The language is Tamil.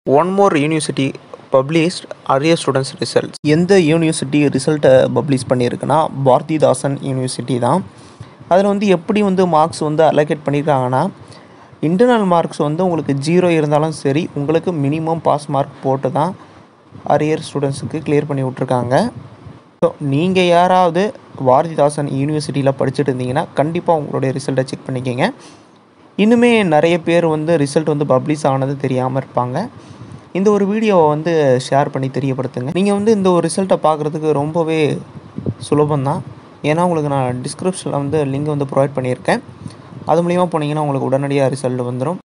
one more university published arrear students results எந்த யூனிவர்சிட்டி ரிசல்ட்டை பப்ளிஷ் பண்ணியிருக்குன்னா பாரதிதாசன் யூனிவர்சிட்டி தான் அதில் வந்து எப்படி வந்து மார்க்ஸ் வந்து அலோகேட் பண்ணியிருக்காங்கன்னா இன்டர்னல் மார்க்ஸ் வந்து உங்களுக்கு ஜீரோ இருந்தாலும் சரி உங்களுக்கு மினிமம் பாஸ் மார்க் போட்டு தான் அரியர் ஸ்டூடெண்ட்ஸுக்கு கிளியர் பண்ணி விட்ருக்காங்க ஸோ நீங்கள் யாராவது பாரதிதாசன் யூனிவர்சிட்டியில் படிச்சுட்டு இருந்தீங்கன்னா கண்டிப்பாக உங்களுடைய ரிசல்ட்டை செக் பண்ணிக்கோங்க இன்னுமே நிறைய பேர் வந்து ரிசல்ட் வந்து பப்ளிஷ் ஆனது தெரியாமல் இருப்பாங்க இந்த ஒரு வீடியோவை வந்து ஷேர் பண்ணி தெரியப்படுத்துங்க நீங்கள் வந்து இந்த ஒரு ரிசல்ட்டை பார்க்குறதுக்கு ரொம்பவே சுலபந்தான் ஏன்னா உங்களுக்கு நான் டிஸ்கிரிப்ஷனில் வந்து லிங்க் வந்து ப்ரொவைட் பண்ணியிருக்கேன் அது மூலிமா போனீங்கன்னா உங்களுக்கு உடனடியாக ரிசல்ட் வந்துடும்